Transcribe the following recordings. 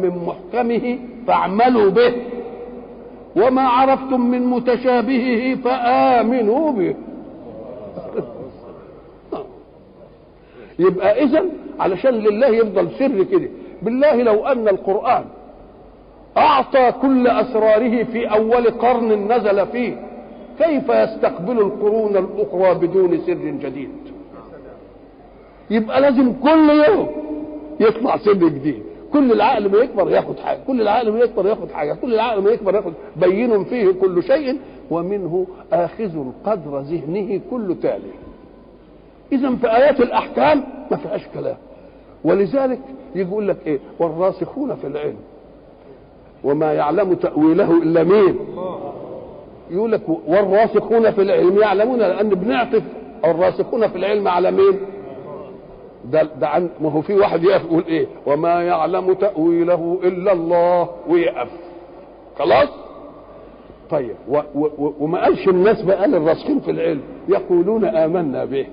من محكمه فاعملوا به وما عرفتم من متشابهه فآمنوا به يبقى إذا علشان لله يفضل سر كده بالله لو أن القرآن أعطى كل أسراره في أول قرن نزل فيه كيف يستقبل القرون الأخرى بدون سر جديد يبقى لازم كل يوم يطلع سر جديد كل العقل ما يكبر ياخد حاجه كل العقل ما يكبر ياخد حاجه كل العقل ما يكبر ياخد بين فيه كل شيء ومنه آخذ قدر ذهنه كل تالي إذا في آيات الأحكام ما فيهاش كلام ولذلك يجي يقول لك إيه والراسخون في العلم وما يعلم تأويله إلا مين يقول لك والراسخون في العلم يعلمون لأن بنعطف الراسخون في العلم على مين ده ده عن ما هو في واحد يقف يقول ايه وما يعلم تاويله الا الله ويقف خلاص طيب و و و وما قالش الناس بقى الراسخين في العلم يقولون امنا به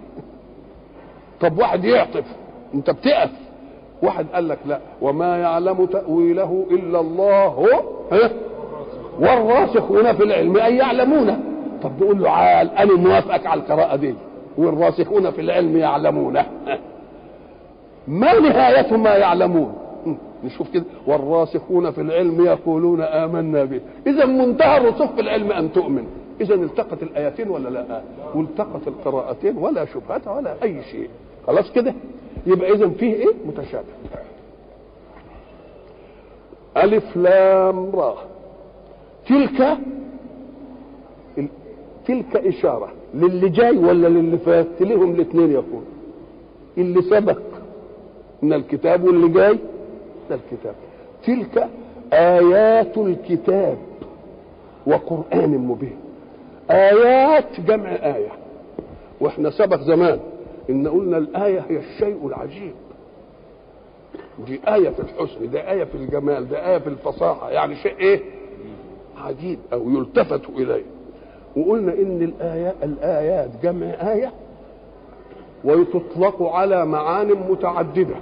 طب واحد يعطف انت بتقف واحد قال لك لا وما يعلم تاويله الا الله هو ها والراسخون في العلم اي يعلمون طب نقول له عال انا موافقك على القراءه دي والراسخون في العلم يعلمونه ما نهاية ما يعلمون نشوف كده والراسخون في العلم يقولون آمنا به إذا منتهى الرسوخ في العلم أن تؤمن إذا التقت الآيتين ولا لا والتقت القراءتين ولا شبهة ولا أي شيء خلاص كده يبقى إذا فيه إيه متشابه ألف لام را تلك تلك إشارة للي جاي ولا للي فات لهم الاثنين يقول اللي سبق من الكتاب واللي جاي من الكتاب تلك آيات الكتاب وقرآن مبين آيات جمع آية واحنا سبق زمان إن قلنا الآية هي الشيء العجيب دي آية في الحسن ده آية في الجمال ده آية في الفصاحة يعني شيء إيه عجيب أو يلتفت إليه وقلنا ان الآيات الآيات جمع آية وتطلق على معان متعددة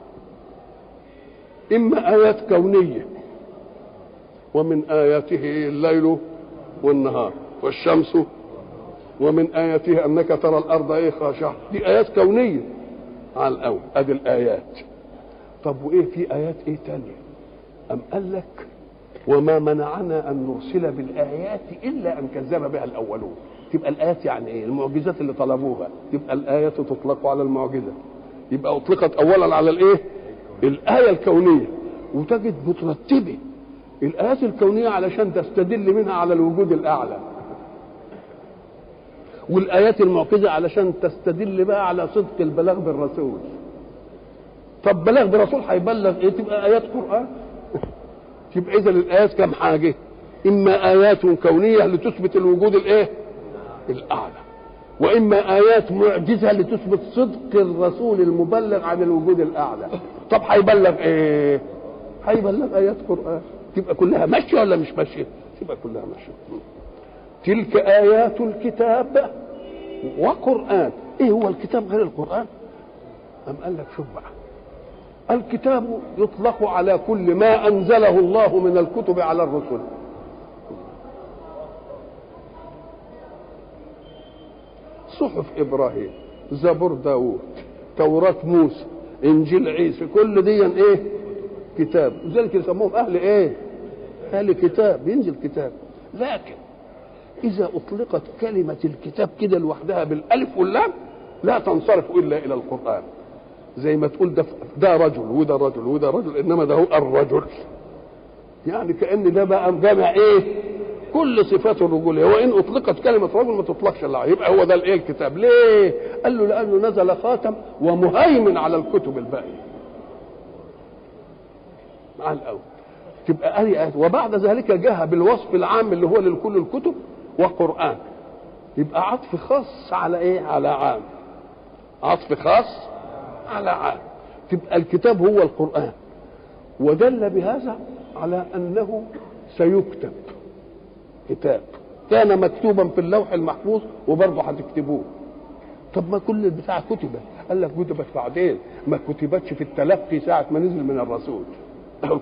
إما آيات كونية ومن آياته الليل والنهار والشمس ومن آياته أنك ترى الأرض إيه خاشعة دي آيات كونية على الأول أدي الآيات طب وإيه في آيات إيه تانية أم قال لك وما منعنا ان نرسل بالايات الا ان كذب بها الاولون تبقى الايات يعني ايه المعجزات اللي طلبوها تبقى الايه تطلق على المعجزه يبقى اطلقت اولا على الايه الايه الكونيه وتجد مترتبه الايات الكونيه علشان تستدل منها على الوجود الاعلى والايات المعجزه علشان تستدل بقى على صدق البلاغ بالرسول طب بلاغ بالرسول هيبلغ ايه تبقى ايات قران يبقى اذا الايات كم حاجه اما ايات كونيه لتثبت الوجود الايه الاعلى واما ايات معجزه لتثبت صدق الرسول المبلغ عن الوجود الاعلى طب هيبلغ ايه هيبلغ ايات قران تبقى كلها ماشيه ولا مش ماشيه تبقى كلها ماشيه تلك ايات الكتاب وقران ايه هو الكتاب غير القران ام قال لك شوف بقى الكتاب يطلق على كل ما انزله الله من الكتب على الرسل صحف ابراهيم زبور داوود توراة موسى انجيل عيسى كل دي ايه كتاب لذلك يسموهم اهل ايه اهل كتاب ينزل كتاب لكن اذا اطلقت كلمه الكتاب كده لوحدها بالالف واللام لا تنصرف الا الى القران زي ما تقول ده ده رجل وده رجل وده رجل انما ده هو الرجل يعني كان ده بقى جامع ايه كل صفات الرجوليه وان اطلقت كلمه رجل ما تطلقش الا يبقى هو ده الايه الكتاب ليه قال له لانه نزل خاتم ومهيمن على الكتب الباقيه مع الاول تبقى آية آية وبعد ذلك جاء بالوصف العام اللي هو لكل الكتب وقرآن يبقى عطف خاص على ايه على عام عطف خاص على عام تبقى الكتاب هو القرآن ودل بهذا على أنه سيكتب كتاب كان مكتوبا في اللوح المحفوظ وبرضه هتكتبوه طب ما كل البتاع كتبت قال لك كتبت بعدين ما كتبتش في التلقي ساعة ما نزل من الرسول